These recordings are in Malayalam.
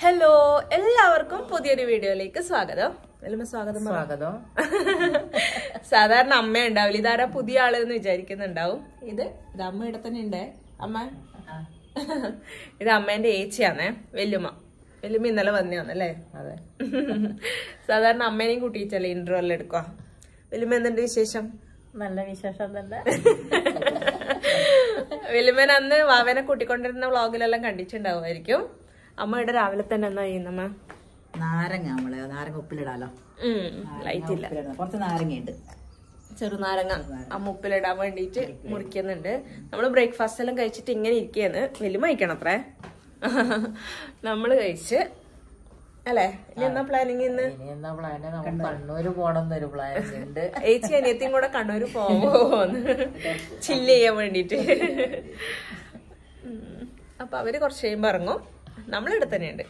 ഹലോ എല്ലാവർക്കും പുതിയൊരു വീഡിയോയിലേക്ക് സ്വാഗതം വല്യമ്മ സ്വാഗതം പറ. സ്വാഗതം സാധാരണ അമ്മ ഉണ്ടാവില്ല ഇതാരാ പുതിയ ആള് എന്ന് വിചാരിക്കുന്നുണ്ടാവും ഇത് ഇത് അമ്മ ഇവിടെ തന്നെ ഉണ്ട് അമ്മ ഇത് അമ്മേന്റെ ഏച്ചിയാണേ വല്യമ്മ വല്യമ്മ ഇന്നലെ വന്നതാണല്ലേ അതെ സാധാരണ അമ്മേനെയും കൂട്ടിയിട്ടല്ലേ ഇൻട്രോ എല്ലാം എടുക്കുക വല്യമ്മ എന്തുണ്ട് വിശേഷം നല്ല വിശേഷം തന്നെ വല്യമ്മൻ അന്ന് വാവനെ കൂട്ടിക്കൊണ്ടിരുന്ന വ്ളോഗിലെല്ലാം കണ്ടിട്ടുണ്ടാവുമായിരിക്കും അമ്മ ഇവിടെ രാവിലെ തന്നെ എന്നാ ചെയ്യുന്നമ്മ നാരങ്ങ നമ്മള് നാരങ്ങ ഉപ്പിലിടാലോ ലൈറ്റ് ഇല്ല ഉപ്പിലിടണം കുറച്ച് നാരങ്ങയുണ്ട് ചെറുനാരങ്ങ അമ്മ ഉപ്പിലിടാൻ വേണ്ടിയിട്ട് മുറിക്കുന്നുണ്ട് നമ്മൾ ബ്രേക്ക്ഫാസ്റ്റ് എല്ലാം കഴിച്ചിട്ട് ഇങ്ങനെ ഇരിക്കുകയാണ് വലിയ കഴിക്കണം അത്രേ നമ്മള് കഴിച്ച് അല്ലേ ഇനി എന്നാ പ്ലാനിങ് ഇന്ന് ഇനി എന്താ പ്ലാന് നമ്മൾ കണ്ണൂര് പോണം എന്നൊരു പ്ലാൻ ഉണ്ട് ഏച്ചി അനിയത്തിയും കൂടെ കണ്ണൂര് പോവോന്ന് ചില്ല് ചെയ്യാൻ വേണ്ടിട്ട് ഉം. അപ്പൊ അവര് കുറച്ച് കഴിയുമ്പോ ഇറങ്ങും നമ്മളിവിടെ തന്നെയുണ്ട്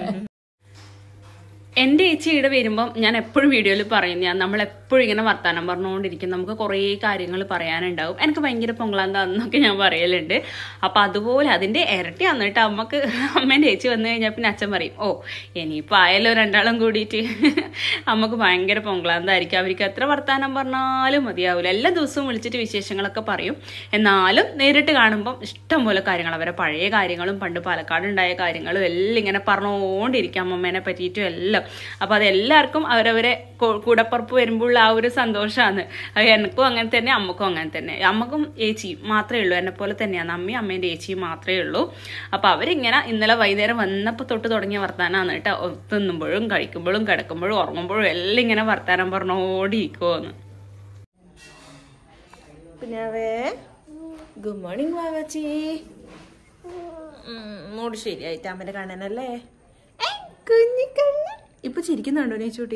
എൻ്റെ ചേച്ചി ഇവിടെ വരുമ്പം ഞാൻ എപ്പോഴും വീഡിയോയിൽ പറയും ഞാൻ നമ്മൾ എപ്പോഴും ഇങ്ങനെ വർത്താനം പറഞ്ഞുകൊണ്ടിരിക്കും നമുക്ക് കുറേ കാര്യങ്ങൾ പറയാനുണ്ടാവും എനിക്ക് ഭയങ്കര പൊങ്കളാന്താന്നൊക്കെ ഞാൻ പറയലുണ്ട് അപ്പം അതുപോലെ അതിൻ്റെ ഇരട്ടി വന്നിട്ട് അമ്മക്ക് അമ്മേൻ്റെ ചേച്ചി വന്നു കഴിഞ്ഞാൽ പിന്നെ അച്ഛൻ പറയും ഓ ഇനിയിപ്പോൾ ആയല്ലോ രണ്ടാളും കൂടിയിട്ട് അമ്മക്ക് ഭയങ്കര പൊങ്കളാന്തായിരിക്കും അവർക്ക് എത്ര വർത്താനം പറഞ്ഞാലും മതിയാവില്ല എല്ലാ ദിവസവും വിളിച്ചിട്ട് വിശേഷങ്ങളൊക്കെ പറയും എന്നാലും നേരിട്ട് കാണുമ്പം ഇഷ്ടംപോലെ കാര്യങ്ങൾ അവരെ പഴയ കാര്യങ്ങളും പണ്ട് പാലക്കാട് ഉണ്ടായ കാര്യങ്ങളും എല്ലാം ഇങ്ങനെ പറഞ്ഞുകൊണ്ടിരിക്കും അമ്മമ്മേനെ പറ്റിയിട്ടും എല്ലാം അപ്പോൾ അതെല്ലാവർക്കും അവരവരെ കൂ- കൂടപ്പുറപ്പ് വരുമ്പോൾ ആ ഒരു സന്തോഷമാണ് അത് എനിക്കും അങ്ങനെ തന്നെ അമ്മക്കും അങ്ങനെ തന്നെ അമ്മക്കും ഏച്ചിയും മാത്രമേ ഉള്ളൂ എന്നെ പോലെ തന്നെയാണ് അമ്മയും അമ്മേൻ്റെ ഏച്ചിയും മാത്രമേ ഉള്ളൂ അപ്പോൾ അവരിങ്ങനെ ഇന്നലെ വൈകുന്നേരം വന്നപ്പോൾ തൊട്ട് തുടങ്ങിയ വർത്താനമാണ് കേട്ടോ ഒ- തിന്നുമ്പോഴും കഴിക്കുമ്പോഴും കിടക്കുമ്പോഴും ഉറങ്ങുമ്പോഴും എല്ലാം ഇങ്ങനെ വർത്താനം പറഞ്ഞോടിയിരിക്കുമെന്ന് പിന്നെ അവേ ഗുഡ് മോർണിംഗ് വാവച്ചി മൂട് ശരിയായിട്ട് അമ്മന്റെ കണ്ണനല്ലേ കുഞ്ഞിക്കണ്ണ് ഇപ്പൊ ചിരിക്കുന്നുണ്ടോ നീച്ചൂട്ടി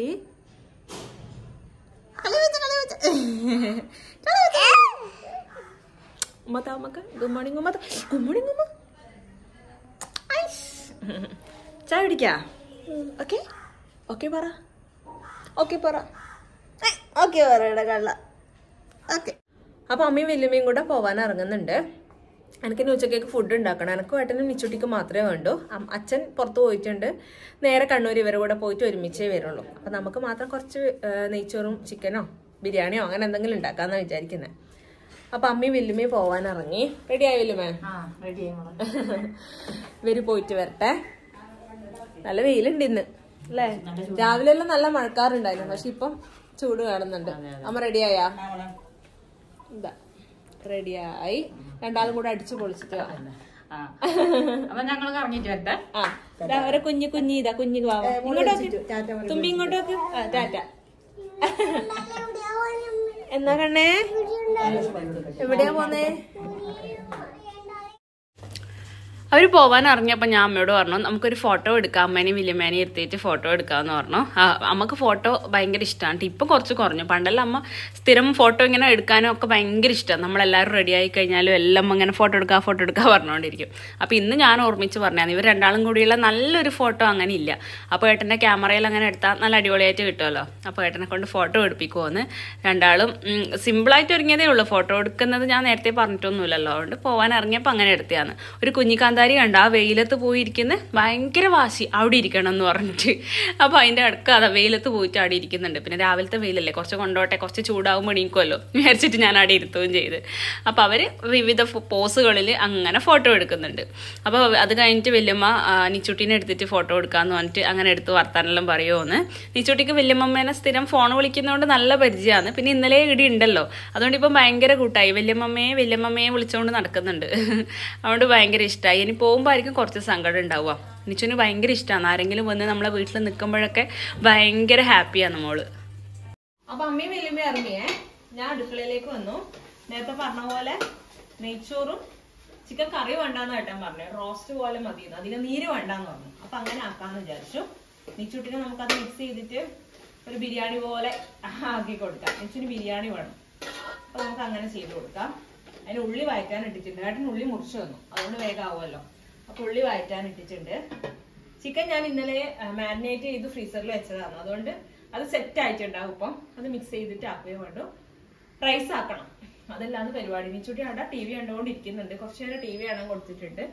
ഉമ്മത്ത അമ്മക്ക് ഗുഡ് മോർണിംഗ് ഉമ്മത്ത ഗുഡ് മോർണിംഗ് ഉമ്മ ഐസ്. ചായ കുടിക്കാ ഓക്കെ ഓക്കെ പറ ഓക്കെ പറ ഓക്കെ പറയട കള്ള ഓക്കെ അപ്പൊ അമ്മയും വല്യമ്മയും കൂടെ പോവാൻ ഇറങ്ങുന്നുണ്ട് എനിക്ക് ഇനി ഉച്ചക്കേക്ക് ഫുഡ് ഉണ്ടാക്കണം എനക്കും ഏട്ടനും നിച്ചുട്ടിക്ക് മാത്രമേ വേണ്ടൂ അം- അച്ഛൻ പുറത്ത് പോയിട്ടുണ്ട് നേരെ കണ്ണൂർ ഇവരുടെ കൂടെ പോയിട്ട് ഒരുമിച്ചേ വരുള്ളൂ അപ്പൊ നമുക്ക് മാത്രം കുറച്ച് ആ, നെയ്ച്ചോറും ചിക്കനോ ബിരിയാണിയോ അങ്ങനെ എന്തെങ്കിലും ഉണ്ടാക്കാന്നാ വിചാരിക്കുന്നത് അപ്പൊ അമ്മയും വല്യമ്മയും പോവാൻ ഇറങ്ങി റെഡി ആയി വല്യമ്മേ ആ റെഡി ഇവര് പോയിട്ട് വരട്ടെ നല്ല വെയിലുണ്ട് ഇന്ന് അല്ലേ രാവിലെ എല്ലാം നല്ല മഴക്കാറുണ്ടായിരുന്നു പക്ഷെ ഇപ്പം ചൂട് കാണുന്നുണ്ട് അമ്മ റെഡിയായാ ഇതാ റെഡിയായി രണ്ടാളും കൂടെ അടിച്ചു പൊളിച്ചിട്ട് വാ. അപ്പൊ ഞങ്ങൾ കറങ്ങിട്ട് വരട്ടെ ആ ഇതാ ഒരു കുഞ്ഞു കുഞ്ഞി ഇതാ കുഞ്ഞു വാവ ഇങ്ങോട്ടോക്ക് തുമ്പി ഇങ്ങോട്ടോക്ക് ആ ടാറ്റ എന്നാ കണ്ണേ എവിടെയാ പോന്നേ അവർ പോവാൻ ഇറങ്ങിയപ്പോൾ ഞാൻ അമ്മയോട് പറഞ്ഞു നമുക്കൊരു ഫോട്ടോ എടുക്കാം അമ്മേനെയും വലിയമ്മേനെയും ഇരുത്തിയിട്ട് ഫോട്ടോ എടുക്കാമെന്ന് പറഞ്ഞു ആ, അമ്മക്ക് ഫോട്ടോ ഭയങ്കര ഇഷ്ടമാണ് ഇപ്പം കുറച്ച് കുറഞ്ഞു പണ്ടെല്ലാം അമ്മ സ്ഥിരം ഫോട്ടോ ഇങ്ങനെ എടുക്കാനും ഒക്കെ ഭയങ്കര ഇഷ്ടമാണ് നമ്മളെല്ലാവരും റെഡി ആയി കഴിഞ്ഞാലും എല്ലാം അമ്മ ഇങ്ങനെ ഫോട്ടോ എടുക്കുക ഫോട്ടോ എടുക്കുക പറഞ്ഞുകൊണ്ടിരിക്കും അപ്പോൾ ഇന്ന് ഞാൻ ഓർമ്മിച്ച് പറഞ്ഞാൽ ഇവർ രണ്ടാളും കൂടിയുള്ള നല്ലൊരു ഫോട്ടോ അങ്ങനെ ഇല്ല അപ്പോൾ ഏട്ടൻ്റെ ക്യാമറയിൽ അങ്ങനെ എടുത്താൽ നല്ല അടിപൊളിയായിട്ട് കിട്ടുമല്ലോ അപ്പോൾ ഏട്ടനെ കൊണ്ട് ഫോട്ടോ എടുപ്പിക്കുമെന്ന് രണ്ടാളും ഉം, സിമ്പിളായിട്ട് ഒരുങ്ങിയതേ ഉള്ളൂ ഫോട്ടോ എടുക്കുന്നത് ഞാൻ നേരത്തെ പറഞ്ഞിട്ടൊന്നുമില്ലല്ലോ അതുകൊണ്ട് പോകാൻ ഇറങ്ങിയപ്പോൾ അങ്ങനെ എടുത്തതാണ് ഒരു കുഞ്ഞിക്കാന്താരി കണ്ട ആ വെയിലത്ത് പോയിരിക്കുന്ന ഭയങ്കര വാശി അവിടെ ഇരിക്കണം എന്ന് പറഞ്ഞിട്ട് അപ്പോൾ അതിൻ്റെ അടുക്ക് അതാ വെയിലത്ത് പോയിട്ട് അവിടെ ഇരിക്കുന്നുണ്ട് പിന്നെ രാവിലത്തെ വെയിലല്ലേ കുറച്ച് കൊണ്ടോട്ടെ കുറച്ച് ചൂടാവുമ്പോൾ എണീക്കുമല്ലോ വിചാരിച്ചിട്ട് ഞാൻ അവിടെ ഇരുത്തുകയും ചെയ്ത് അപ്പോൾ അവർ വിവിധ പോസുകളിൽ അങ്ങനെ ഫോട്ടോ എടുക്കുന്നുണ്ട് അപ്പോൾ അത് കഴിഞ്ഞിട്ട് വല്യമ്മ ആ, നിച്ചുട്ടീനെ എടുത്തിട്ട് ഫോട്ടോ എടുക്കാമെന്ന് പറഞ്ഞിട്ട് അങ്ങനെ എടുത്ത് വർത്താനെല്ലാം പറയുമോന്ന് നിച്ചുട്ടിക്ക് വല്യമ്മമ്മേനെ സ്ഥിരം ഫോൺ വിളിക്കുന്നതുകൊണ്ട് നല്ല പരിചയമാണ് പിന്നെ ഇന്നലെ ഇടി ഉണ്ടല്ലോ അതുകൊണ്ട് ഇപ്പം ഭയങ്കര കൂട്ടായി വല്യമ്മമ്മയെ വല്യമ്മമ്മയെ വിളിച്ചുകൊണ്ട് നടക്കുന്നുണ്ട് അതുകൊണ്ട് ഭയങ്കര ഇഷ്ടമായി ഇനി പോകുമ്പോൾ ആയിരിക്കും കുറച്ച് സങ്കടം ഉണ്ടാവുക നിച്ചുവിന് ഭയങ്കര ഇഷ്ടമാണ് ആരെങ്കിലും വന്ന് നമ്മളെ വീട്ടിൽ നിൽക്കുമ്പോഴൊക്കെ ഭയങ്കര ഹാപ്പിയാണ് മോള് അപ്പൊ അമ്മയും വല്യമ്മയും ഇറങ്ങിയേ ഞാൻ അടുക്കളയിലേക്ക് വന്നു നേരത്തെ പറഞ്ഞ പോലെ നെയ്ച്ചോറും ചിക്കൻ കറി വേണ്ടാന്ന് ഏട്ടൻ പറഞ്ഞു റോസ്റ്റ് പോലെ മതി അധികം നീര് വേണ്ടാന്ന് പറഞ്ഞു അപ്പൊ അങ്ങനെ ആക്കാന്ന് വിചാരിച്ചു നെയ്ച്ചൂട്ടിനെ നമുക്കത് മിക്സ് ചെയ്തിട്ട് ഒരു ബിരിയാണി പോലെ ആക്കി കൊടുക്കാം നെയ്ച്ചിന് ബിരിയാണി വേണം അപ്പൊ നമുക്ക് അങ്ങനെ ചെയ്ത് കൊടുക്കാം അതിന് ഉള്ളി വഴറ്റാൻ ഇട്ടിട്ടുണ്ട് ഏട്ടൻ ഉള്ളി മുറിച്ചു തന്നു അതുകൊണ്ട് വേഗം ആവുമല്ലോ അപ്പൊ ഉള്ളി വഴറ്റാൻ ഇട്ടിട്ടുണ്ട് ചിക്കൻ ഞാൻ ഇന്നലെ മാരിനേറ്റ് ചെയ്ത് ഫ്രീസറിൽ വെച്ചതാണ് അതുകൊണ്ട് അത് സെറ്റ് ആയിട്ടുണ്ടാവും ഇപ്പം അത് മിക്സ് ചെയ്തിട്ട് ആക്കുകയും വേണ്ടു റൈസ് ആക്കണം അതെല്ലാം പരിപാടി നിച്ചുട്ടി അവിടെ ടി വി കണ്ടുകൊണ്ടിരിക്കുന്നുണ്ട് കുറച്ചു നേരം ടി വി കാണാൻ കൊടുത്തിട്ടുണ്ട്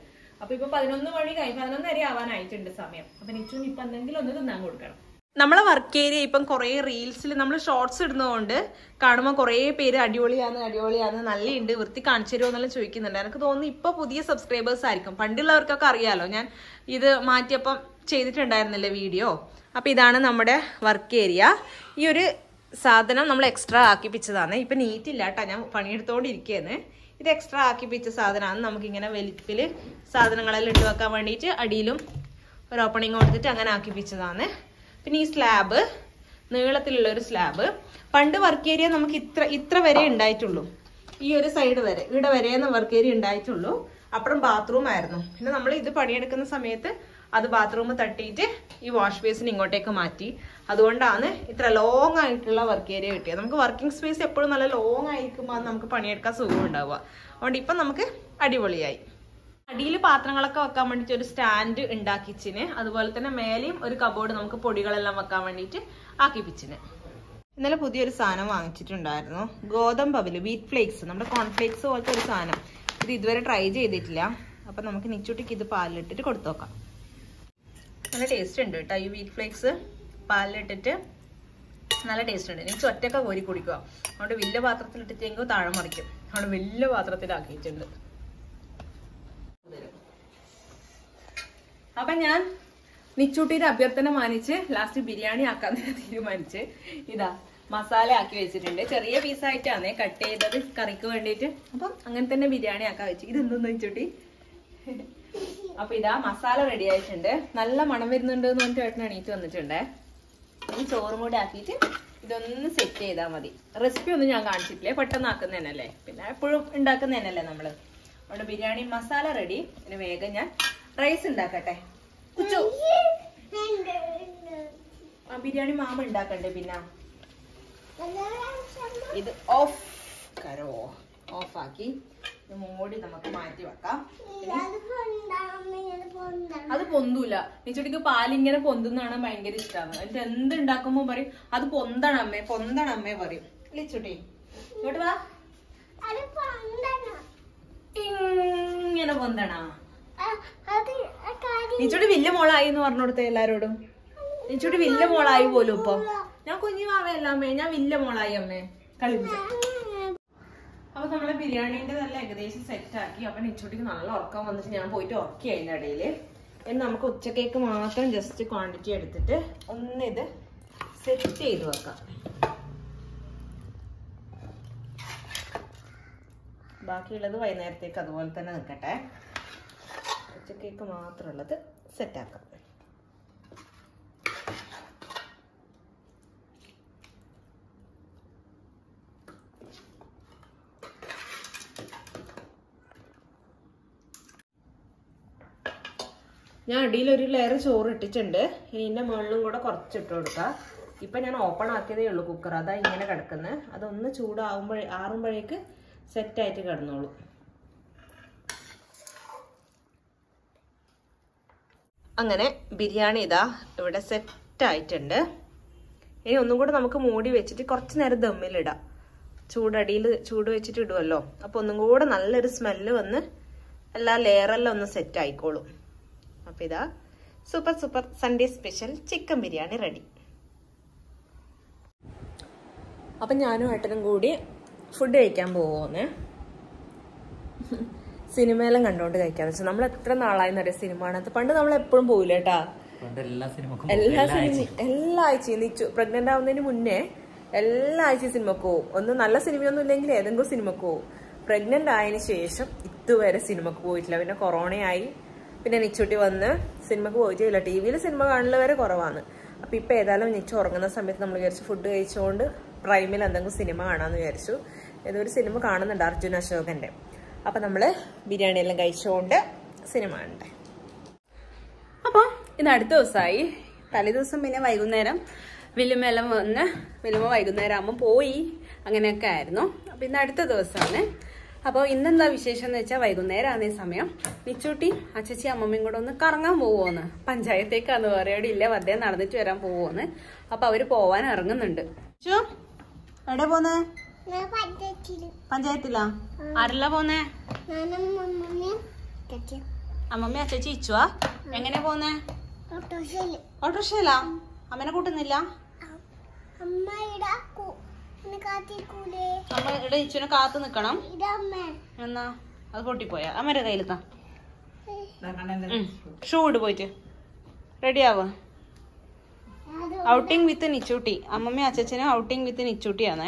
അപ്പൊ ഇപ്പൊ പതിനൊന്ന് മണി കഴിഞ്ഞ് പതിനൊന്നര ആവാനായിട്ടുണ്ട് സമയം അപ്പൊ നിച്ചുവിന് ഇപ്പൊ എന്തെങ്കിലും ഒന്ന് തിന്നാൻ കൊടുക്കണം നമ്മളെ വർക്ക് ഏരിയ ഇപ്പം കുറേ റീൽസിൽ നമ്മൾ ഷോർട്സ് ഇടുന്നതുകൊണ്ട് കാണുമ്പോൾ കുറേ പേര് അടിപൊളിയാണ് അടിപൊളിയാണ് നല്ലയുണ്ട് വൃത്തി കാണിച്ചു തരുമോ എന്നെല്ലാം ചോദിക്കുന്നുണ്ട് എനിക്ക് തോന്നുന്നു ഇപ്പൊ പുതിയ സബ്സ്ക്രൈബേഴ്സ് ആയിരിക്കും പണ്ടുള്ളവർക്കൊക്കെ അറിയാലോ ഞാൻ ഇത് മാറ്റിയപ്പം ചെയ്തിട്ടുണ്ടായിരുന്നില്ലേ വീഡിയോ അപ്പൊ ഇതാണ് നമ്മുടെ വർക്ക് ഏരിയ ഈ ഒരു സാധനം നമ്മൾ എക്സ്ട്രാ ആക്കിപ്പിച്ചതാണ് ഇപ്പൊ നീറ്റ് ഇല്ല കേട്ടോ ഞാൻ പണിയെടുത്തോണ്ടിരിക്കുകയാണ് ഇത് എക്സ്ട്രാ ആക്കിപ്പിച്ച സാധനമാണ് നമുക്ക് ഇങ്ങനെ വലിപ്പില് സാധനങ്ങളെല്ലാം ഇട്ട് വെക്കാൻ വേണ്ടിയിട്ട് അടിയിലും ഒരു ഓപ്പണിങ് കൊടുത്തിട്ട് അങ്ങനെ ആക്കിപ്പിച്ചതാണ് പിന്നെ ഈ സ്ലാബ് നീളത്തിലുള്ള ഒരു സ്ലാബ് പണ്ട് വർക്ക് ഏരിയ നമുക്ക് ഇത്ര ഇത്ര വരെ ഉണ്ടായിട്ടുള്ളൂ ഈ ഒരു സൈഡ് വരെ ഇവിടെ വരെയെന്ന് വർക്ക് ഏരിയ ഉണ്ടായിട്ടുള്ളൂ അപ്പുറം ബാത്റൂം ആയിരുന്നു പിന്നെ നമ്മൾ ഇത് പണിയെടുക്കുന്ന സമയത്ത് അത് ബാത്റൂം തട്ടിയിട്ട് ഈ വാഷ് ബേസിന് ഇങ്ങോട്ടേക്ക് മാറ്റി അതുകൊണ്ടാണ് ഇത്ര ലോങ് ആയിട്ടുള്ള വർക്ക് ഏരിയ കിട്ടിയത് നമുക്ക് വർക്കിംഗ് സ്പേസ് എപ്പോഴും നല്ല ലോങ് ആയിരിക്കുമ്പോൾ അത് നമുക്ക് പണിയെടുക്കാൻ സുഖം ഉണ്ടാവുക അതുകൊണ്ട് ഇപ്പം നമുക്ക് അടിപൊളിയായി അടിയിൽ പാത്രങ്ങളൊക്കെ വെക്കാൻ വേണ്ടിയിട്ട് ഒരു സ്റ്റാൻഡ് ഉണ്ടാക്കിച്ചിന് അതുപോലെ തന്നെ മേലെയും ഒരു കബോർഡ് നമുക്ക് പൊടികളെല്ലാം വെക്കാൻ വേണ്ടിയിട്ട് ആക്കിപ്പിച്ചിന് ഇന്നലെ പുതിയൊരു സാധനം വാങ്ങിച്ചിട്ടുണ്ടായിരുന്നു ഗോതമ്പ് അവല് വീറ്റ് ഫ്ലേക്സ് നമ്മുടെ കോൺഫ്ലേക്സ് പോലത്തെ ഒരു സാധനം ഇത് ഇതുവരെ ട്രൈ ചെയ്തിട്ടില്ല അപ്പൊ നമുക്ക് നിച്ചുട്ടിക്ക് ഇത് പാലിലിട്ടിട്ട് കൊടുത്തു നോക്കാം നല്ല ടേസ്റ്റ് ഉണ്ട് കേട്ടോ ഈ വീറ്റ് ഫ്ലേക്സ് പാലിലിട്ടിട്ട് നല്ല ടേസ്റ്റ് ഉണ്ട് എനിക്ക് ഒറ്റക്ക കോരി കുടിക്കുക അതുകൊണ്ട് വലിയ പാത്രത്തിലിട്ടിട്ടെങ്കിൽ താഴെ മറിക്കും അതുകൊണ്ട് വലിയ പാത്രത്തിലാക്കിയിട്ടുണ്ട് അപ്പൊ ഞാൻ നിച്ചൂട്ടിയുടെ അഭ്യർത്ഥന മാനിച്ച് ലാസ്റ്റ് ബിരിയാണി ആക്കാൻ തന്നെ തീരുമാനിച്ച് ഇതാ മസാല ആക്കി വെച്ചിട്ടുണ്ട് ചെറിയ പീസായിട്ടാണ് കട്ട് ചെയ്തത് കറിക്ക് വേണ്ടിയിട്ട് അപ്പം അങ്ങനെ തന്നെ ബിരിയാണി ആക്കാൻ വെച്ചു ഇതെന്തെന്ന് നിച്ചൂട്ടി അപ്പൊ ഇതാ മസാല റെഡി ആയിട്ടുണ്ട് നല്ല മണം വരുന്നുണ്ട് എന്ന് പറഞ്ഞിട്ട് ഏട്ടൻ എണീറ്റ് വന്നിട്ടുണ്ട് ഇനി ചോറും കൂടി ആക്കിയിട്ട് ഇതൊന്ന് സെറ്റ് ചെയ്താൽ മതി റെസിപ്പി ഒന്നും ഞാൻ കാണിച്ചിട്ടില്ലേ പെട്ടെന്ന് ആക്കുന്നതന്നല്ലേ പിന്നെ എപ്പോഴും ഉണ്ടാക്കുന്നതന്നല്ലേ നമ്മള് അതുകൊണ്ട് ബിരിയാണി മസാല റെഡി ഇനി വേഗം ഞാൻ റൈസ് ഉണ്ടാക്കട്ടെ കുച്ചു ആ ബിരിയാണി മാമ ഉണ്ടാക്കണ്ടേ പിന്നെ ഇത് ഓഫ് കരോ ഓഫ് ആക്കി ഇത് മൂടി നമുക്ക് മാറ്റി വെക്കാം ഇനി അത് പൊന്തൂല നിച്ചോട്ടിക്ക് പാലിങ്ങനെ പൊന്തുന്നാണ് ഭയങ്കര ഇഷ്ടമാണ് എന്നിട്ട് എന്ത് ഉണ്ടാക്കുമ്പോ പറയും അത് പൊന്തണം അമ്മേ പൊന്തണം അമ്മേ പറയും ലിച്ചുട്ടി ഇങ്ങോട്ട് വാ ഇങ്ങനെ പൊന്തണ നിച്ചോട്ടി വലിയ മോളായി എന്ന് പറഞ്ഞു കൊടുത്തേ എല്ലാരോടും നിച്ചോട്ടി വലിയ മോളായി പോലും ഇപ്പൊ ഞാൻ കുഞ്ഞു മാവയല്ല അമ്മേ ഞാൻ വലിയ മോളായി അമ്മേ കളിപ്പിച്ച അപ്പൊ നമ്മളെ ബിരിയാണീന്റെ നല്ല ഏകദേശം സെറ്റ് ആക്കി അപ്പൊ നിച്ചോട്ടിക്ക് നല്ല ഉറക്കം വന്നിട്ട് ഞാൻ പോയിട്ട് ഉറക്കി അതിന്റെ ഇടയില് ഇനി നമുക്ക് ഉച്ചക്കേക്ക് മാത്രം ജസ്റ്റ് ക്വാണ്ടിറ്റി എടുത്തിട്ട് ഒന്ന് ഇത് സെറ്റ് ചെയ്ത് വെക്കാം ബാക്കിയുള്ളത് വൈകുന്നേരത്തേക്ക് അതുപോലെ തന്നെ നിൽക്കട്ടെ ഉച്ചക്കേക്ക് മാത്രമുള്ളത് സെറ്റാക്കാം ഞാൻ അടിയിൽ ഒരു ലെയർ ചോറ് ഇട്ടിട്ടുണ്ട് ഇനി ഇതിന്റെ മുകളിലും കൂടെ കുറച്ച് ഇട്ട് കൊടുക്കാം ഇപ്പൊ ഞാൻ ഓപ്പൺ ആക്കിയതേ ഉള്ളൂ കുക്കർ അതാ ഇങ്ങനെ കിടക്കുന്നത് അതൊന്ന് ചൂടാവുമ്പോഴേ ആറുമ്പോഴേക്ക് സെറ്റ് ആയിട്ട് കിടന്നോളൂ അങ്ങനെ ബിരിയാണി ഇതാ ഇവിടെ സെറ്റ് ആയിട്ടുണ്ട് ഇനി ഒന്നും കൂടെ നമുക്ക് മൂടി വെച്ചിട്ട് കുറച്ച് നേരം ദമ്മിലിടാം ചൂടടിയിൽ ചൂട് വെച്ചിട്ട് ഇടുമല്ലോ അപ്പൊ ഒന്നും കൂടെ നല്ലൊരു സ്മെല്ല് വന്ന് എല്ലാ ലെയറെല്ലാം ഒന്ന് സെറ്റ് ആയിക്കോളും അപ്പൊ ഇതാ super super Sunday special chicken biryani ready അപ്പൊ ഞാനും ഏട്ടനും കൂടി ഫുഡ് കഴിക്കാൻ പോവുമെന്ന് സിനിമയെല്ലാം കണ്ടോണ്ട് കഴിക്കാന്ന് വെച്ചാൽ നമ്മൾ എത്ര നാളായി അറിയാം സിനിമ കാണാത്ത പണ്ട് നമ്മൾ എപ്പോഴും പോവില്ല കേട്ടാ പണ്ട് എല്ലാ സിനിമക്കും എല്ലാ സിനിമ എല്ലാ ആഴ്ചയും നിച്ചു പ്രഗ്നന്റ് ആവുന്നതിന് മുന്നേ എല്ലാ ആഴ്ചയും സിനിമക്ക് പോവും ഒന്ന് നല്ല സിനിമയൊന്നും ഇല്ലെങ്കിൽ ഏതെങ്കിലും സിനിമക്ക് പോവും പ്രഗ്നന്റ് ആയതിനു ശേഷം ഇതുവരെ സിനിമക്ക് പോയിട്ടില്ല പിന്നെ കൊറോണയായി പിന്നെ നിച്ചുട്ടി വന്ന് സിനിമക്ക് പോയിട്ടില്ല ടി വിയിൽ സിനിമ കാണൽ വരെ കുറവാണ് അപ്പൊ ഇപ്പൊ ഏതായാലും നിച്ചു ഉറങ്ങുന്ന സമയത്ത് നമ്മൾ വിചാരിച്ചു ഫുഡ് കഴിച്ചുകൊണ്ട് പ്രൈമിൽ എന്തെങ്കിലും സിനിമ കാണാന്ന് വിചാരിച്ചു ഏതോ ഒരു സിനിമ കാണുന്നുണ്ട് അർജുൻ അശോകന്റെ അപ്പൊ നമ്മള് ബിരിയാണി എല്ലാം കഴിച്ചുകൊണ്ട് സിനിമ കണ്ടേ അപ്പൊ ഇന്ന് അടുത്ത ദിവസമായി തലേ ദിവസം പിന്നെ വൈകുന്നേരം വിലുമെല്ലാം വന്ന് വിലുമ വൈകുന്നേരം ആകുമ്പോൾ പോയി അങ്ങനെയൊക്കെ ആയിരുന്നു അപ്പൊ ഇന്ന് അടുത്ത ദിവസമാണ് അപ്പോൾ ഇന്നെന്താ വിശേഷം എന്ന് വെച്ചാൽ വൈകുന്നേരം ആകുന്ന സമയം നിച്ചൂട്ടി അച്ചച്ചി അമ്മമ്മയും കൂടെ ഒന്ന് കറങ്ങാൻ പോവുമെന്ന് പഞ്ചായത്തേക്കാന്ന് പറയവിടെ ഇല്ല വെറുതെ നടന്നിട്ട് വരാൻ പോവുമെന്ന് അപ്പൊ അവര് പോവാൻ ഇറങ്ങുന്നുണ്ട് ചോ, എവിടെ പോന്നേ പഞ്ചായത്തിലാ ആരല്ല പോന്നേ അമ്മമ്മ അച്ഛച്ചി ഇച്ചുവാ എങ്ങനെയാ പോന്നേ ഓട്ടോഷയില് ഓട്ടോറിക്ഷയിലാ അമ്മനെ കൂട്ടുന്നില്ല അമ്മ ഇടാ കാത്തിക്കൂലേ അമ്മ ഇവിടെ ഇച്ചുവിനെ കാത്തു നിക്കണം ഇതമ്മ എന്നാ അത് പൊട്ടിപ്പോയാ അമ്മയുടെ കയ്യിലെത്താ ഷൂ ഇട് പോയിട്ട് റെഡി ആവുക അത് ഔട്ടിംഗ് വിത്ത് നിച്ചൂട്ടി അമ്മമ്മ അച്ഛനും ഔട്ടിംഗ് വിത്ത് നിച്ചൂട്ടിയാണേ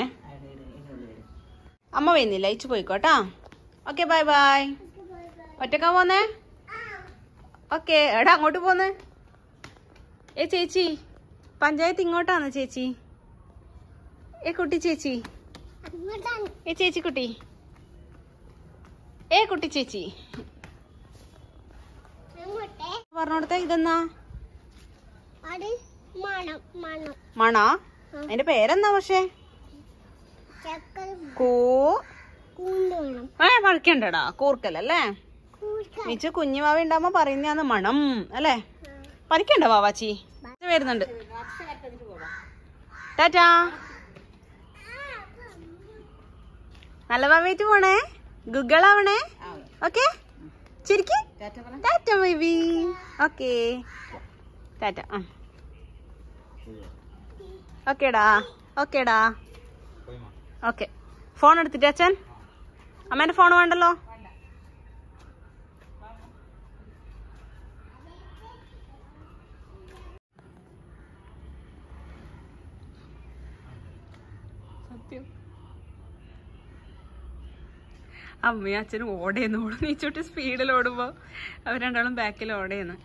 അമ്മ വരുന്നില്ല ഇച്ചു പോയിക്കോട്ടാ ഓക്കെ ബൈ ബൈ ഒറ്റക്കാ പോന്നേ ഓക്കെ എടാ അങ്ങോട്ട് പോന്നേ ഏ ചേച്ചി പഞ്ചായത്ത് ഇങ്ങോട്ടാണ് ചേച്ചി ഏ കുട്ടി ചേച്ചി അങ്ങോട്ടാണ് ഏ ചേച്ചി കുട്ടി ഏ കുട്ടി ചേച്ചി അങ്ങോട്ടെ പറഞ്ഞോടത്തെ ഇതെന്നാ അത് മണം മണം മണാ അതിന്റെ പേരെന്താ പക്ഷേ ചക്കൽ കൂ കൂണ്ട് വേണം ഏ മഴക്കണ്ടടാ കൂർക്കലല്ലേ കൂർക്ക മിച്ചു കുഞ്ഞുവാവ ഉണ്ടാവുമ്പോ പറയുന്നതാണ് മണം അല്ലേ പറിക്കണ്ട വാവാച്ചി ഇത് വരുന്നുണ്ട് ടാറ്റാ നല്ല വാവേറ്റ് പോണേ ഗുഗിളാവണേ ഓക്കെ ശരിക്ക് ടാറ്റ ബേബി ഓക്കെ ടാറ്റ ആ ഓക്കേടാ ഓക്കേടാ ഓക്കെ ഫോൺ എടുത്തിട്ട് അച്ഛൻ അമ്മേന്റെ ഫോൺ വേണ്ടല്ലോ സത്യം അമ്മയും അച്ഛനും ഓടേന്ന് ഓടും നീച്ചോട്ട് സ്പീഡിൽ ഓടുമ്പോ അവർ രണ്ടാളും ബാക്കിൽ ഓടേന്ന്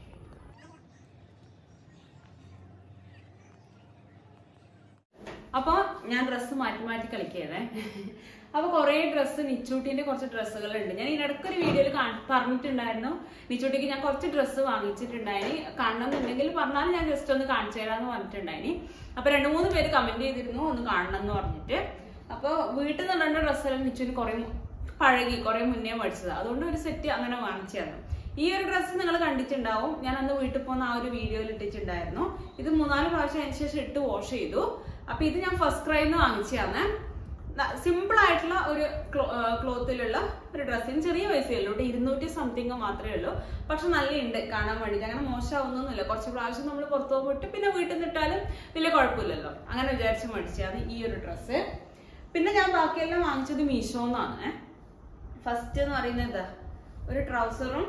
അപ്പൊ ഞാൻ ഡ്രസ്സ് മാറ്റി മാറ്റി കളിക്കുകയാണേ അപ്പൊ കുറെ ഡ്രസ്സ് നിച്ചൂട്ടിന്റെ കുറച്ച് ഡ്രസ്സുകൾ ഉണ്ട് ഞാൻ ഇതിനിടയ്ക്ക് ഒരു വീഡിയോയിൽ പറഞ്ഞിട്ടുണ്ടായിരുന്നു നിച്ചൂട്ടിക്ക് ഞാൻ കുറച്ച് ഡ്രസ്സ് വാങ്ങിച്ചിട്ടുണ്ടായിനി കാണണമെന്നുണ്ടെങ്കിൽ പറഞ്ഞാൽ ഞാൻ ജസ്റ്റ് ഒന്ന് കാണിച്ചു തരാന്ന് പറഞ്ഞിട്ടുണ്ടായിനി അപ്പൊ രണ്ടു മൂന്ന് പേര് കമന്റ് ചെയ്തിരുന്നു ഒന്ന് കാണണം എന്ന് പറഞ്ഞിട്ട് അപ്പൊ വീട്ടിൽ നിന്ന് രണ്ട് ഡ്രസ്സെല്ലാം നിച്ചൂന് കുറെ പഴകി കുറെ മുന്നേ മേടിച്ചത് അതുകൊണ്ട് ഒരു സെറ്റ് അങ്ങനെ വാങ്ങിച്ചായിരുന്നു ഈ ഒരു ഡ്രസ്സ് നിങ്ങൾ കണ്ടിട്ടുണ്ടാവും ഞാൻ അന്ന് വീട്ടിൽ പോകുന്ന ആ ഒരു വീഡിയോയിൽ ഇട്ടിട്ടുണ്ടായിരുന്നു ഇത് മൂന്നാല് പ്രാവശ്യം അതിന് ശേഷം ഇട്ട് വാഷ് ചെയ്തു അപ്പൊ ഇത് ഞാൻ ഫസ്റ്റ് ക്രൈന്ന് വാങ്ങിച്ചതാണ് സിമ്പിൾ ആയിട്ടുള്ള ഒരു ക്ലോത്തിലുള്ള ഒരു ഡ്രസ്സിന് ചെറിയ പൈസയേ ഉള്ളൂ കേട്ടോ ഇരുന്നൂറ്റി സംതിങ് മാത്രമേ ഉള്ളൂ പക്ഷെ നല്ലുണ്ട് കാണാൻ വേണ്ടിയിട്ട് അങ്ങനെ മോശമാവുന്നൊന്നുമില്ല കുറച്ച് പ്രാവശ്യം നമ്മൾ പുറത്തു പോകുമ്പോൾ പിന്നെ വീട്ടിൽ നിന്നിട്ടാലും വലിയ കുഴപ്പമില്ലല്ലോ അങ്ങനെ വിചാരിച്ച് മേടിച്ചാണ് ഈ ഒരു ഡ്രസ്സ് പിന്നെ ഞാൻ ബാക്കിയെല്ലാം വാങ്ങിച്ചത് മീഷോന്നാണ് ഫസ്റ്റ് എന്ന് പറയുന്നത് എന്താ ഒരു ട്രൗസറും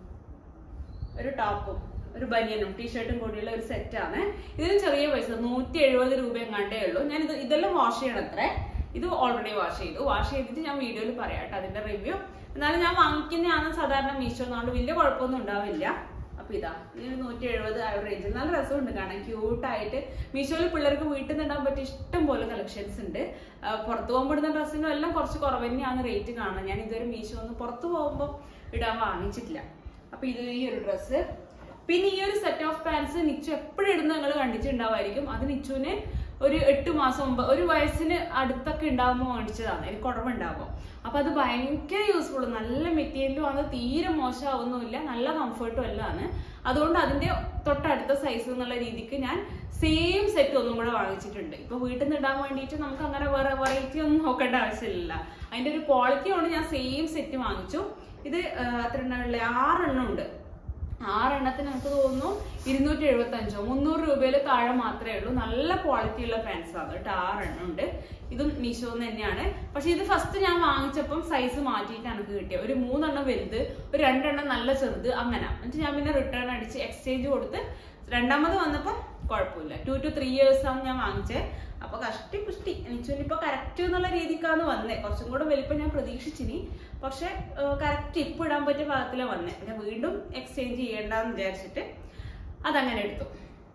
ഒരു ടോപ്പും ഒരു ബനിയനും ടീഷർട്ടും കൂടിയുള്ള ഒരു സെറ്റാണ് ഇതിന് ചെറിയ പൈസ നൂറ്റി എഴുപത് രൂപ എങ്ങാണ്ടേ ഉള്ളൂ ഞാൻ ഇത് ഇതെല്ലാം വാഷ് ചെയ്യണം അത്രേ ഇത് ഓൾറെഡി വാഷ് ചെയ്തു വാഷ് ചെയ്തിട്ട് ഞാൻ വീഡിയോയിൽ പറയാം കേട്ടോ അതിന്റെ റിവ്യൂ എന്നാലും ഞാൻ വാങ്ങിക്കുന്നതാണ് സാധാരണ മീഷോ അതുകൊണ്ട് വലിയ കുഴപ്പമൊന്നും ഉണ്ടാവില്ല അപ്പൊ ഇതാ ഇതിന് നൂറ്റി എഴുപത് ആ റേഞ്ചിൽ നല്ല രസമുണ്ട് കാണാൻ ക്യൂട്ടായിട്ട് മീഷോയിൽ പിള്ളേർക്ക് വീട്ടിൽ നിന്ന് ഇടാൻ പറ്റിയ ഇഷ്ടം പോലെ കളക്ഷൻസ് ഉണ്ട് ആ, പുറത്ത് പോകുമ്പോൾ ഇടുന്ന ഡ്രസ്സിനും എല്ലാം കുറച്ച് കുറവ് തന്നെയാണ് റേറ്റ് കാണുന്നത് ഞാൻ ഇതുവരെ മീഷോ ഒന്ന് പുറത്ത് പോകുമ്പോൾ ഇടാൻ വാങ്ങിച്ചിട്ടില്ല അപ്പൊ ഇത് ഈ ഒരു ഡ്രസ്സ് പിന്നെ ഈ ഒരു സെറ്റ് ഓഫ് പാൻസ് നിച്ചു എപ്പോഴും ഇടുന്ന നിങ്ങൾ കണ്ടിട്ടുണ്ടാവായിരിക്കും അത് നിച്ചുവിന് ഒരു എട്ട് മാസം മുമ്പ് ഒരു വയസ്സിന് അടുത്തൊക്കെ ഉണ്ടാകുമ്പോൾ മേടിച്ചതാണ് എനിക്ക് കുറവുണ്ടാകുമ്പോൾ അപ്പൊ അത് ഭയങ്കര യൂസ്ഫുൾ നല്ല മെറ്റീരിയലും ആണ് തീരെ മോശമാവുന്നുമില്ല നല്ല കംഫർട്ടും എല്ലാം ആണ് അതുകൊണ്ട് അതിന്റെ തൊട്ടടുത്ത സൈസ് എന്നുള്ള രീതിക്ക് ഞാൻ സെയിം സെറ്റ് ഒന്നും കൂടെ വാങ്ങിച്ചിട്ടുണ്ട് ഇപ്പൊ വീട്ടിൽ നിന്ന് ഇടാൻ വേണ്ടിയിട്ട് നമുക്ക് അങ്ങനെ വേറെ വെറൈറ്റി ഒന്നും നോക്കേണ്ട ആവശ്യമില്ല അതിന്റെ ഒരു ക്വാളിറ്റി കൊണ്ട് ഞാൻ സെയിം സെറ്റ് വാങ്ങിച്ചു ഇത് ആ, എത്ര എണ്ണമുള്ള ആറെണ്ണം ഉണ്ട് ആറെണ്ണത്തിന് എനിക്ക് തോന്നുന്നു ഇരുന്നൂറ്റി എഴുപത്തി അഞ്ചോ മുന്നൂറ് രൂപയിൽ താഴെ മാത്രമേ ഉള്ളൂ നല്ല ക്വാളിറ്റി ഉള്ള പാൻസ് ആണ് കേട്ടോ ആറെണ്ണം ഉണ്ട് ഇതും മീഷോന്ന് തന്നെയാണ് പക്ഷെ ഇത് ഫസ്റ്റ് ഞാൻ വാങ്ങിച്ചപ്പം സൈസ് മാറ്റിയിട്ട് എനിക്ക് കിട്ടിയത് ഒരു മൂന്നെണ്ണം വലുത് ഒരു രണ്ടെണ്ണം നല്ല ചെറുത് അങ്ങനെ എന്നിട്ട് ഞാൻ പിന്നെ റിട്ടേൺ അടിച്ച് എക്സ്ചേഞ്ച് കൊടുത്ത് രണ്ടാമത് വന്നപ്പോൾ കുഴപ്പമില്ല ടു ടു ത്രീ ഇയേഴ്സ് ആണ് ഞാൻ വാങ്ങിച്ചത് അപ്പൊ കഷ്ടി പുഷ്ടി എനിക്ക് ഇപ്പൊ കറക്റ്റ് എന്നുള്ള രീതിക്കാണ് വന്നേ കുറച്ചും കൂടെ വലിപ്പം ഞാൻ പ്രതീക്ഷിച്ചിനി പക്ഷെ കറക്റ്റ് ഇപ്പൊ ഇടാൻ പറ്റിയ ഭാഗത്തിലെ വന്നേ പിന്നെ വീണ്ടും എക്സ്ചേഞ്ച് ചെയ്യണ്ടെന്ന് വിചാരിച്ചിട്ട് അതങ്ങനെ എടുത്തു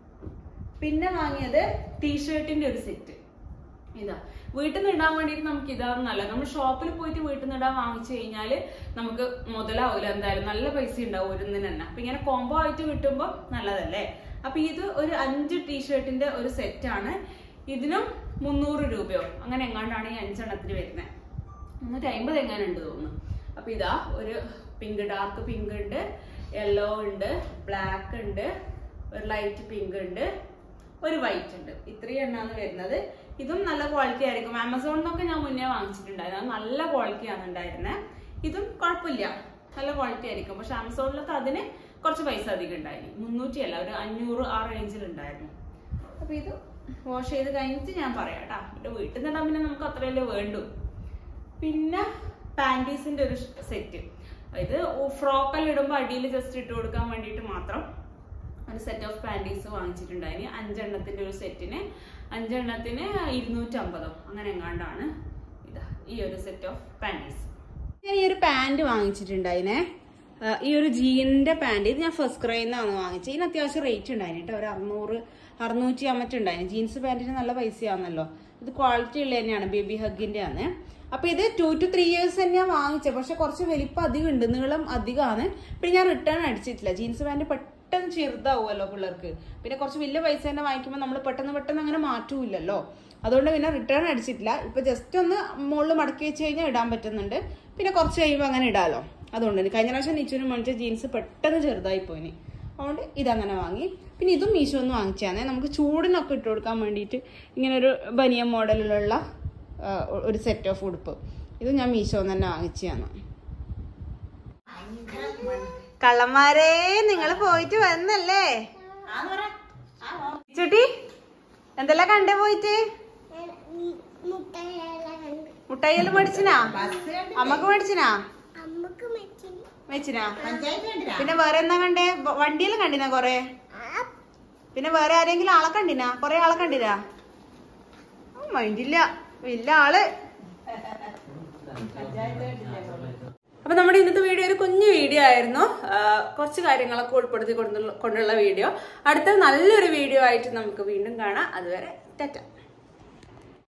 പിന്നെ വാങ്ങിയത് ടീഷർട്ടിന്റെ ഒരു സെറ്റ് ഇതാ വീട്ടിൽ നിന്ന് ഇടാൻ വേണ്ടിയിട്ട് നമുക്ക് ഇതാണ് നല്ലത് നമ്മൾ ഷോപ്പിൽ പോയിട്ട് വീട്ടിൽ നിന്ന് ഇടാൻ വാങ്ങിച്ചു കഴിഞ്ഞാൽ നമുക്ക് മുതലാവില്ല എന്തായാലും നല്ല പൈസ ഉണ്ടാവും ഒരിന്നിന് തന്നെ അപ്പൊ ഇങ്ങനെ കോംബോ ആയിട്ട് കിട്ടുമ്പോൾ നല്ലതല്ലേ അപ്പൊ ഇത് ഒരു അഞ്ച് ടീഷർട്ടിന്റെ ഒരു സെറ്റ് ആണ് ഇതിനും മുന്നൂറ് രൂപയോ അങ്ങനെ എങ്ങാണ്ടാണ് ഈ അഞ്ചെണ്ണത്തിന് വരുന്നത് മുന്നൂറ്റി അമ്പത് എങ്ങാനുണ്ട് തോന്നുന്നു അപ്പൊ ഇതാ ഒരു പിങ്ക് ഡാർക്ക് പിങ്ക് ഉണ്ട് യെല്ലോ ഉണ്ട് ബ്ലാക്ക് ഉണ്ട് ഒരു ലൈറ്റ് പിങ്ക് ഉണ്ട് ഒരു വൈറ്റ് ഉണ്ട് ഇത്രയും എണ്ണാണ് വരുന്നത് ഇതും നല്ല ക്വാളിറ്റി ആയിരിക്കും ആമസോണിൽ നിന്നൊക്കെ ഞാൻ മുന്നേ വാങ്ങിച്ചിട്ടുണ്ടായിരുന്നു അത് നല്ല ക്വാളിറ്റിയാണ് ഉണ്ടായിരുന്നത് ഇതും കുഴപ്പമില്ല നല്ല ക്വാളിറ്റി ആയിരിക്കും പക്ഷെ ആമസോണിലൊക്കെ അതിന് കുറച്ച് പൈസ അധികം ഉണ്ടായിരുന്നു മുന്നൂറ്റി അല്ല ഒരു അഞ്ഞൂറ് ആ റേഞ്ചിൽ ഉണ്ടായിരുന്നു അപ്പൊ ഇത് വാഷ് ചെയ്ത് കഴിഞ്ഞിട്ട് ഞാൻ പറയാം കേട്ടാ എന്റെ വീട്ടിൽ നിന്നിടാൻ പിന്നെ നമുക്ക് അത്രയല്ലേ വേണ്ടു പിന്നെ പാൻറ്റീസിന്റെ ഒരു സെറ്റ് ഇത് ഫ്രോക്കെല്ലാം ഇടുമ്പോൾ അടിയിൽ ജസ്റ്റ് ഇട്ട് കൊടുക്കാൻ വേണ്ടിയിട്ട് മാത്രം ഒരു സെറ്റ് ഓഫ് പാൻറ്റീസ് വാങ്ങിച്ചിട്ടുണ്ടായിന് അഞ്ചെണ്ണത്തിന്റെ ഒരു സെറ്റിന് അഞ്ചെണ്ണത്തിന് ഇരുന്നൂറ്റമ്പതോ അങ്ങനെ എങ്ങാണ്ടാണ് ഇതാ ഈ ഒരു സെറ്റ് ഓഫ് പാൻറ്റീസ് ഞാൻ ഈ ഒരു പാൻറ് വാങ്ങിച്ചിട്ടുണ്ടായിനെ ആ, ഈ ഒരു ജീനിന്റെ പാൻറ് ഇത് ഞാൻ ഫസ്റ്റ് ക്രൈയിൽ നിന്നാണ് വാങ്ങിച്ചത് ഇതിന് അത്യാവശ്യം റേറ്റ് ഉണ്ടായിന് കേട്ടോ ഒരു അറുന്നൂറ് അറുന്നൂറ്റി അമ്പറ്റുണ്ടായിന് ജീൻസ് പാൻറ്റിന് നല്ല പൈസയാണല്ലോ ഇത് ക്വാളിറ്റി ഉള്ള തന്നെയാണ് ബേബി ഹഗിന്റെ ആണ് അപ്പൊ ഇത് ടു ടു ത്രീ ഇയേഴ്സ് തന്നെയാണ് വാങ്ങിച്ചത് പക്ഷെ കുറച്ച് വലിപ്പം അധികം ഉണ്ട് നീളം അധികമാണ് പിന്നെ ഞാൻ റിട്ടേൺ അടിച്ചിട്ടില്ല ജീൻസ് പാൻറ് പെട്ടെന്ന് ചെറുതാവുമല്ലോ പിള്ളേർക്ക് പിന്നെ കുറച്ച് വലിയ പൈസ തന്നെ വാങ്ങിക്കുമ്പോൾ നമ്മൾ പെട്ടെന്ന് പെട്ടെന്ന് അങ്ങനെ മാറ്റൂലല്ലോ അതുകൊണ്ട് പിന്നെ റിട്ടേൺ അടിച്ചിട്ടില്ല ഇപ്പൊ ജസ്റ്റ് ഒന്ന് മുകളിൽ മടക്കി വെച്ച് കഴിഞ്ഞാൽ ഇടാൻ പറ്റുന്നുണ്ട് പിന്നെ കുറച്ച് കഴിയുമ്പോൾ അങ്ങനെ ഇടാലോ അതുകൊണ്ട് തന്നെ കഴിഞ്ഞ പ്രാവശ്യം നിച്ചുവിന് മേടിച്ച ജീൻസ് പെട്ടെന്ന് ചെറുതായി പോയിന് അതുകൊണ്ട് ഇതങ്ങനെ വാങ്ങി പിന്നെ ഇതും മീശോ ഒന്ന് വാങ്ങിച്ചാണ് നമുക്ക് ചൂടിനൊക്കെ ഇട്ട് കൊടുക്കാൻ വേണ്ടിയിട്ട് ഇങ്ങനെ ഒരു ബനിയൻ മോഡലിലുള്ള ആ, ഒരു സെറ്റ് ഓഫ് ഉടുപ്പ് ഇത് ഞാൻ മീശോ തന്നെ വാങ്ങിച്ചതാണ് കള്ളന്മാരെ നിങ്ങൾ പോയിട്ട് വന്നല്ലേ ചുട്ടി എന്തെല്ലാം കണ്ടേ പോയിട്ട് മുട്ടയെല്ലാം കണ്ട് മുട്ടായിയെല്ലാം മേടിച്ചിനാ അമ്മക്ക് മേടിച്ചിനാ അമ്മക്ക് മെച്ചിന് മേടിച്ചിനാ പിന്നെ വേറെ എന്നാ കണ്ടേ വ- വണ്ടിയെല്ലാം കണ്ടിനാ കൊറേ പിന്നെ വേറെ ആരെങ്കിലും ആളെ കണ്ടിനാ കൊറേ ആളെ കണ്ടിനാ മൈൻഡില്ല വലിയ ആള് അപ്പൊ നമ്മുടെ ഇന്നത്തെ വീഡിയോ ഒരു കുഞ്ഞു വീഡിയോ ആയിരുന്നു ആ, കുറച്ച് കാര്യങ്ങളൊക്കെ ഉൾപ്പെടുത്തി കൊണ്ടുള്ള കൊണ്ടുള്ള വീഡിയോ അടുത്ത നല്ലൊരു വീഡിയോ ആയിട്ട് നമുക്ക് വീണ്ടും കാണാം അതുവരെ ടാറ്റ